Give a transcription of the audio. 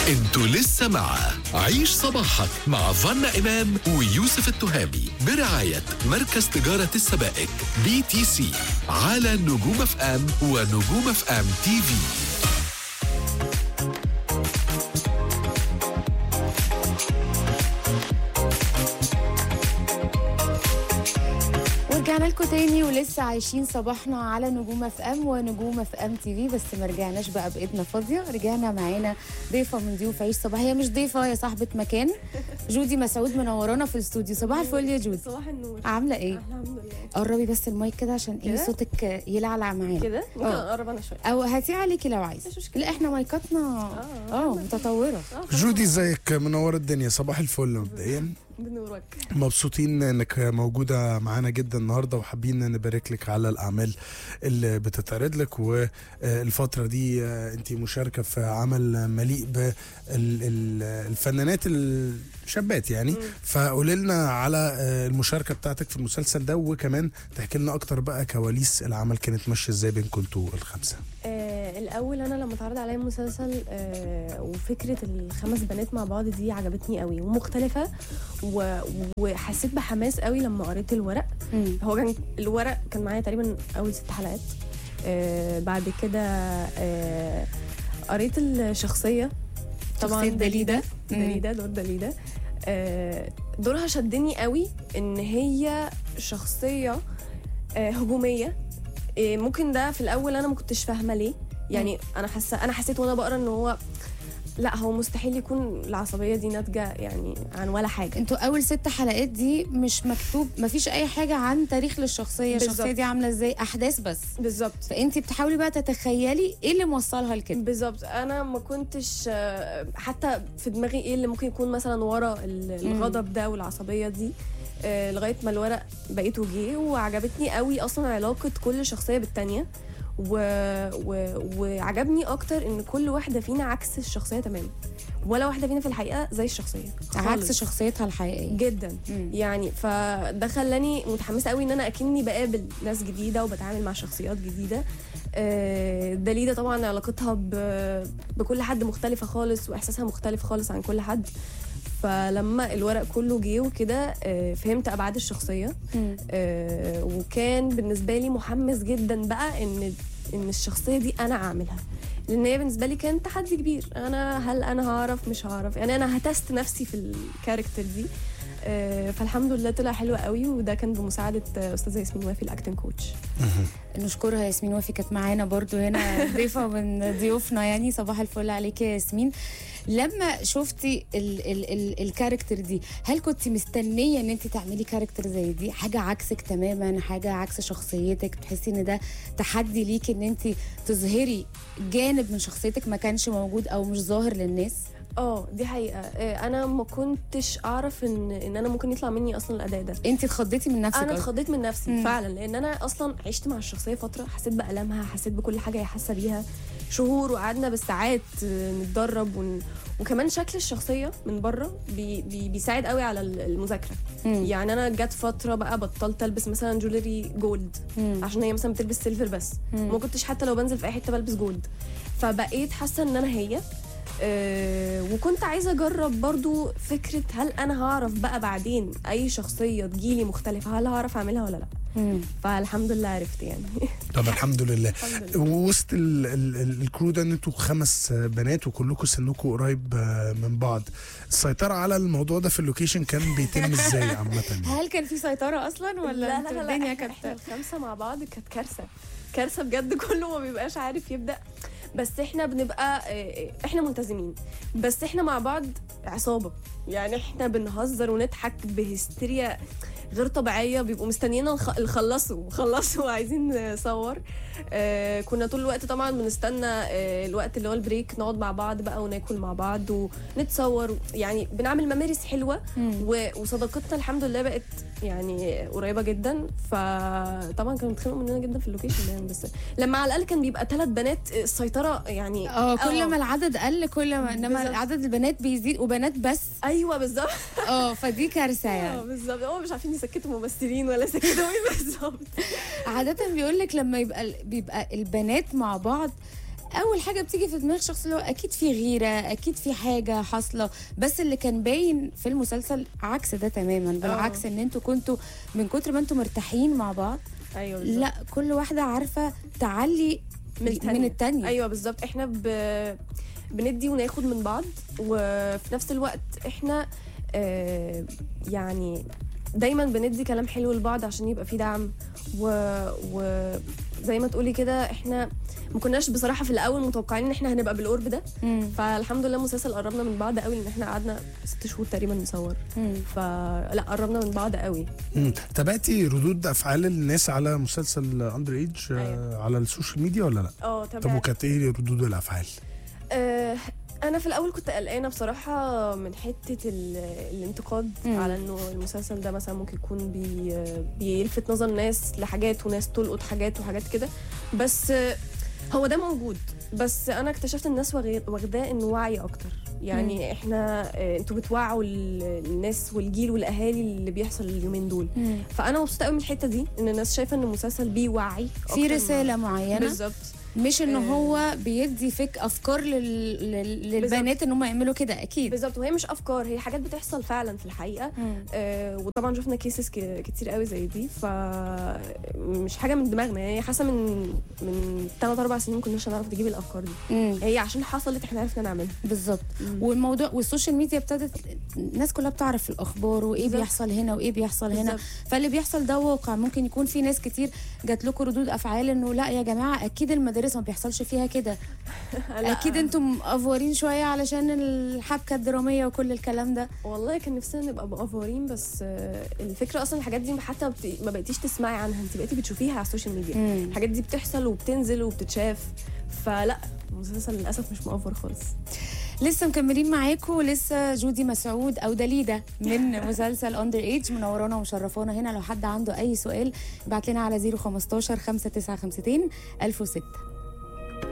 انتوا لسه مع عيش صباحك مع فنا إمام ويوسف التهامي برعاية مركز تجارة السبائك بي تي سي على نجوم اف ام ونجوم اف ام تي في ورجعنا لكم تاني ولسه عايشين صباحنا على نجوم اف ام ونجوم اف ام تي في بس ما رجعناش بقى بايدنا فاضيه رجعنا معانا ضيفه من ضيوف عيش صباح هي مش ضيفه هي صاحبه مكان جودي مسعود منورانا في الاستوديو صباح الفل يا جودي صباح النور عامله ايه الحمد لله قربي بس المايك كده عشان ايه كده؟ صوتك يلعلع معانا كده ممكن آه. اقرب انا شويه او هاتيه عليكي لو عايزه مش مشكلة. لا احنا مايكاتنا آه، اه متطوره آه، خلاص. جودي ازيك منور الدنيا صباح الفل مبدئيا بنورك مبسوطين انك موجوده معانا جدا النهارده وحابين نبارك لك على الاعمال اللي بتتعرض لك والفتره دي انت مشاركه في عمل مليء بالفنانات الشابات يعني فقولي لنا على المشاركه بتاعتك في المسلسل ده وكمان تحكي لنا اكتر بقى كواليس العمل كانت ماشيه ازاي بينكم انتوا الخمسه آه الاول انا لما اتعرض عليا المسلسل آه وفكره الخمس بنات مع بعض دي عجبتني قوي ومختلفه و... وحسيت بحماس قوي لما قريت الورق مم. هو كان الورق كان معايا تقريبا اول ست حلقات آه بعد كده آه قريت الشخصيه طبعا شخصية داليدا. داليدا مم. داليدا دور داليدا آه دورها شدني قوي ان هي شخصيه آه هجوميه آه ممكن ده في الاول انا ما كنتش فاهمه ليه يعني انا حاسه انا حسيت وانا بقرا ان هو لا هو مستحيل يكون العصبيه دي ناتجه يعني عن ولا حاجه انتوا اول ست حلقات دي مش مكتوب مفيش اي حاجه عن تاريخ للشخصيه الشخصيه بالظبط. دي عامله ازاي احداث بس بالظبط فانت بتحاولي بقى تتخيلي ايه اللي موصلها لكده بالظبط انا ما كنتش آه، حتى في دماغي ايه اللي ممكن يكون مثلا ورا ال- الغضب ده والعصبيه دي آه، لغايه ما الورق بقيته جه وعجبتني قوي اصلا علاقه كل شخصيه بالتانيه و... و... وعجبني اكتر ان كل واحده فينا عكس الشخصيه تماما ولا واحده فينا في الحقيقه زي الشخصيه عكس خالص. شخصيتها الحقيقيه جدا مم. يعني فده خلاني متحمسه قوي ان انا اكني بقابل ناس جديده وبتعامل مع شخصيات جديده آه، داليدا طبعا علاقتها ب- بكل حد مختلفه خالص واحساسها مختلف خالص عن كل حد فلما الورق كله جه وكده آه، فهمت ابعاد الشخصيه مم. آه، وكان بالنسبه لي محمس جدا بقى ان ان الشخصيه دي انا اعملها لان هي بالنسبه لي كان تحدي كبير انا هل انا هعرف مش هعرف يعني انا هتست نفسي في الكاركتر دي آه، فالحمد لله طلع حلو قوي وده كان بمساعده آه، استاذه ياسمين وافي الاكتنج كوتش نشكرها ياسمين وفي كانت معانا برضو هنا ضيفه من ضيوفنا يعني صباح الفل عليك يا ياسمين لما شفتي ال ال ال الكاركتر دي هل كنت مستنيه ان انت تعملي كاركتر زي دي حاجه عكسك تماما حاجه عكس شخصيتك تحسي ان ده تحدي ليكي ان انت تظهري جانب من شخصيتك ما كانش موجود او مش ظاهر للناس اه دي حقيقه آه، انا ما كنتش اعرف ان ان انا ممكن يطلع مني اصلا الاداء ده انت اتخضيتي من نفسك انا أصلاً. اتخضيت من نفسي مم. فعلا لان انا اصلا عشت مع الشخصيه فتره حسيت بالامها حسيت بكل حاجه هي حاسه بيها شهور وقعدنا بالساعات آه، نتدرب ون... وكمان شكل الشخصيه من بره بي... بي... بيساعد قوي على ال- المذاكره مم. يعني انا جت فتره بقى بطلت البس مثلا جولري جولد مم. عشان هي مثلا بتلبس سيلفر بس مم. ما كنتش حتى لو بنزل في اي حته بلبس جولد فبقيت حاسه ان انا هي أه وكنت عايزه اجرب برضو فكره هل انا هعرف بقى بعدين اي شخصيه تجيلي مختلفه هل هعرف اعملها ولا لا مم. فالحمد لله عرفت يعني طب الحمد لله الحمد لله وسط ال- ال- ال- الكرو ده ان انتوا خمس بنات وكلكم سنكم قريب آه، من بعض السيطره على الموضوع ده في اللوكيشن كان بيتم ازاي عامه هل كان في سيطره اصلا ولا انتوا الدنيا إحنا- احنا كانت الخمسه مع بعض كانت كارثه كارثه بجد كله ما بيبقاش عارف يبدا بس احنا بنبقى آه، احنا ملتزمين بس احنا مع بعض عصابه يعني احنا بنهزر ونضحك بهستيريا غير طبيعيه بيبقوا مستنيين نخ- نخلصوا خلصوا وعايزين نصور آه كنا طول الوقت طبعا بنستنى آه الوقت اللي هو البريك نقعد مع بعض بقى وناكل مع بعض ونتصور يعني بنعمل ممارس حلوه مم. و- وصداقتنا الحمد لله بقت يعني قريبه جدا فطبعا كانوا بيتخانقوا مننا جدا في اللوكيشن يعني بس لما على الاقل كان بيبقى ثلاث بنات السيطره يعني اه كل آه. ما العدد قل كل ما انما بالظبط. عدد البنات بيزيد وبنات بس ايوه بالظبط اه فدي كارثه اه يعني بالظبط هو مش عارفين يسكتوا ممثلين ولا يسكتوا ايه بالظبط عاده بيقول لك لما يبقى ال- بيبقى البنات مع بعض اول حاجه بتيجي في دماغ الشخص اللي هو اكيد في غيره اكيد في حاجه حاصله بس اللي كان باين في المسلسل عكس ده تماما بالعكس ان انتوا كنتوا من كتر ما انتوا مرتاحين مع بعض ايوه بالظبط. لا كل واحده عارفه تعلي من التانية. من التانية ايوه بالظبط احنا ب... بندي وناخد من بعض وفي نفس الوقت احنا آه يعني دايما بندي كلام حلو لبعض عشان يبقى في دعم و... و زي ما تقولي كده احنا ما كناش بصراحه في الاول متوقعين ان احنا هنبقى بالقرب ده مم. فالحمد لله المسلسل قربنا من بعض قوي لان احنا قعدنا ست شهور تقريبا نصور مم. فلا قربنا من بعض قوي مم. تابعتي ردود افعال الناس على مسلسل اندر ايج أيوة. على السوشيال ميديا ولا لا؟ اه طب تمام وكانت ايه ردود الافعال؟ آه، انا في الاول كنت قلقانه بصراحه من حته ال- الانتقاد مم. على انه المسلسل ده مثلا ممكن يكون بي بيلفت نظر الناس لحاجات وناس تلقط حاجات وحاجات كده بس آه، هو ده موجود بس انا اكتشفت الناس واخد- واخداه انه وعي اكتر يعني احنا آه، انتوا بتوعوا ال- الناس والجيل والاهالي اللي بيحصل اليومين دول مم. فانا مبسوطه قوي من الحته دي ان الناس شايفه ان المسلسل بيوعي أكتر في ما- رساله معينه بالظبط مش ان آه. هو بيدي فيك افكار لل... لل... للبنات ان هم يعملوا كده اكيد بالظبط وهي مش افكار هي حاجات بتحصل فعلا في الحقيقه مم. آه، وطبعا شفنا كيسز كتير قوي زي دي ف مش حاجه من دماغنا يعني حاسه من من 3 4 سنين ما كناش هنعرف نجيب الافكار دي مم. هي عشان حصلت احنا عرفنا نعملها بالظبط والموضوع والسوشيال ميديا ابتدت الناس كلها بتعرف الاخبار وايه بالظبط. بيحصل هنا وايه بيحصل هنا بالظبط. فاللي بيحصل ده واقع ممكن يكون في ناس كتير جات لكم ردود افعال انه لا يا جماعه اكيد المدارس ما بيحصلش فيها كده لا، اكيد انتم مقفورين شويه علشان الحبكه الدراميه وكل الكلام ده والله كان نفسنا نبقى مقفورين بس آه، الفكره اصلا الحاجات دي حتى ما بت- ما بقيتيش تسمعي عنها انت بقيتي بتشوفيها على السوشيال ميديا مم. الحاجات دي بتحصل وبتنزل وبتتشاف فلا المسلسل للاسف مش مقفر خالص لسه مكملين معاكم لسه جودي مسعود او دليده من مسلسل اندر ايج منورانا ومشرفانا هنا لو حد عنده اي سؤال ابعت لنا على 015 5952 1006